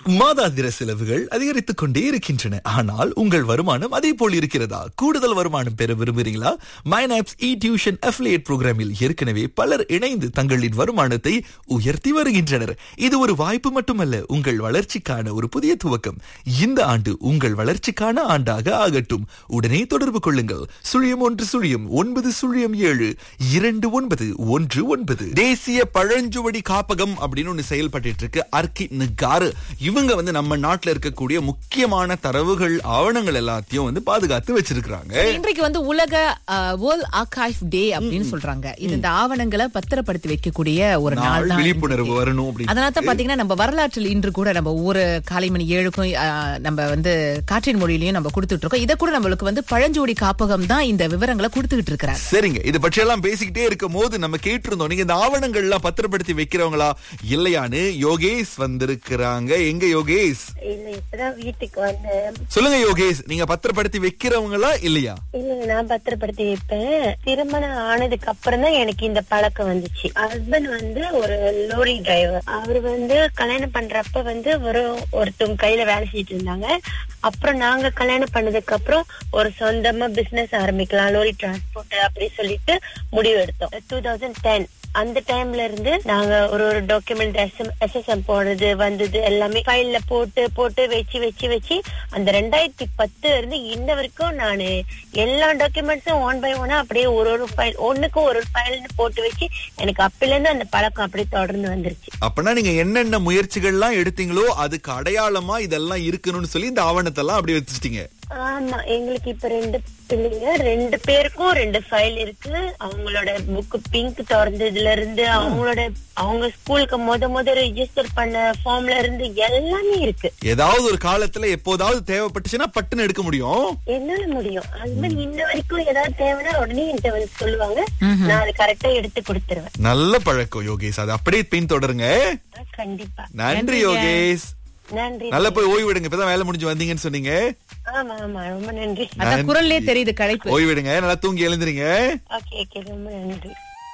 மாதாந்திர செலவுகள் அதிகரித்துக் கொண்டே இருக்கின்றன ஆனால் உங்கள் வருமானம் அதே போல் இருக்கிறதா கூடுதல் வருமானம் பெற விரும்புகிறீங்களா மைனாப்ஸ் இ டியூஷன் அஃபிலியேட் புரோகிராமில் ஏற்கனவே பலர் இணைந்து தங்களின் வருமானத்தை உயர்த்தி வருகின்றனர் இது ஒரு வாய்ப்பு மட்டுமல்ல உங்கள் வளர்ச்சிக்கான ஒரு புதிய துவக்கம் இந்த ஆண்டு உங்கள் வளர்ச்சிக்கான ஆண்டாக ஆகட்டும் உடனே தொடர்பு கொள்ளுங்கள் சுழியம் ஒன்று சுழியம் ஒன்பது சுழியம் ஏழு இரண்டு ஒன்பது ஒன்று ஒன்பது தேசிய பழஞ்சுவடி காப்பகம் அப்படின்னு ஒண்ணு செயல்பட்டு இருக்கு அர்க்கி நிகாரு இவங்க வந்து நம்ம நாட்டுல இருக்கக்கூடிய முக்கியமான தரவுகள் ஆவணங்கள் எல்லாத்தையும் வந்து பாதுகாத்து வச்சிருக்காங்க இன்றைக்கு வந்து உலக வேர்ல்ட் ஆர்கைவ் டே அப்படின்னு சொல்றாங்க இது இந்த ஆவணங்களை பத்திரப்படுத்தி வைக்கக்கூடிய ஒரு நாள் நாள் தான் விழிப்புணர்வு வரணும் அப்படின்னு அதனால தான் பாத்தீங்கன்னா நம்ம வரலாற்றில் இன்று கூட நம்ம ஒவ்வொரு காலை மணி ஏழுக்கும் ஆ, நம்ம வந்து காற்றின் மொழியிலையும் நம்ம கொடுத்துட்டு இருக்கோம் இதை கூட நம்மளுக்கு வந்து பழஞ்சோடி காப்பகம் தான் இந்த விவரங்களை கொடுத்துக்கிட்டு இருக்கிறாங்க சரிங்க இத பற்றி எல்லாம் பேசிக்கிட்டே இருக்கும் போது நம்ம கேட்டிருந்தோம் நீங்க இந்த ஆவணங்கள் எல்லாம் பத்திரப்படுத்தி வைக்கிறவங்களா இல்லையான்னு யோகேஷ் வந்திருக்கிறாங்க எங்க யோகேஷ் இல்ல இப்பதான் வீட்டுக்கு வந்தேன் சொல்லுங்க யோகேஷ் நீங்க பத்திரப்படுத்தி வைக்கிறவங்களா இல்லையா இல்ல நான் பத்திரப்படுத்தி வைப்பேன் திருமணம் ஆனதுக்கு அப்புறம் தான் எனக்கு இந்த பழக்கம் வந்துச்சு ஹஸ்பண்ட் வந்து ஒரு லோரி டிரைவர் அவர் வந்து கல்யாணம் பண்றப்ப வந்து ஒரு ஒருத்தவங்க கையில வேலை செஞ்சுட்டு இருந்தாங்க அப்புறம் நாங்க கல்யாணம் பண்ணதுக்கு அப்புறம் ஒரு சொந்தமா பிசினஸ் ஆரம்பிக்கலாம் லோரி டிரான்ஸ்போர்ட் அப்படி சொல்லிட்டு முடிவு எடுத்தோம் டூ தௌசண்ட் டென் அந்த டைம்ல இருந்து நாங்க ஒரு ஒரு டாக்குமெண்ட் எஸ்எஸ்எம் போடுறது வந்தது எல்லாமே ஃபைல்ல போட்டு போட்டு வச்சு வச்சு வச்சு அந்த ரெண்டாயிரத்தி பத்துல இருந்து இன்ன வரைக்கும் நானு எல்லா டாக்குமெண்ட்ஸும் ஒன் பை ஒன்னா அப்படியே ஒரு ஒரு ஃபைல் ஒண்ணுக்கும் ஒரு ஒரு ஃபைல்னு போட்டு வச்சு எனக்கு அப்பல இருந்து அந்த பழக்கம் அப்படியே தொடர்ந்து வந்துருச்சு அப்பனா நீங்க என்னென்ன முயற்சிகள்லாம் எடுத்தீங்களோ அதுக்கு அடையாளமா இதெல்லாம் இருக்கணும்னு சொல்லி இந்த ஆவணத்தை எல்லாம் அப்படி வச்சுட்டீங்க ஆமா எங்களுக்கு இப்ப ரெண்டு பிள்ளைங்க ரெண்டு பேருக்கும் ரெண்டு ஃபைல் இருக்கு அவங்களோட புக் பிங்க் திறந்ததுல இருந்து அவங்களோட அவங்க ஸ்கூலுக்கு முத முத ரெஜிஸ்டர் பண்ண ஃபார்ம்ல இருந்து எல்லாமே இருக்கு ஏதாவது ஒரு காலத்துல எப்போதாவது தேவைப்பட்டுச்சுன்னா பட்டுன்னு எடுக்க முடியும் என்னால முடியும் ஹஸ்பண்ட் இன்ன வரைக்கும் ஏதாவது தேவைன்னா உடனே என்கிட்ட வந்து சொல்லுவாங்க நான் அது கரெக்டா எடுத்து கொடுத்துருவேன் நல்ல பழக்கம் யோகேஷ் அது அப்படியே பின் தொடருங்க கண்டிப்பா நன்றி நன்றிங்க. யோகேஷ் நன்றி நல்லா போய் ஓய்விடுங்க இப்பதான் வேலை முடிஞ்சு வந்தீங்கன்னு சொன்னீங்க ஆமா ஆமா ரொம்ப நன்றி அந்த குரல்லே தெரியுது களைப்பு ஓய்விடுங்க நல்லா தூங்கி எழுந்துறீங்க ஓகே ஓகே ரொம்ப நன்றி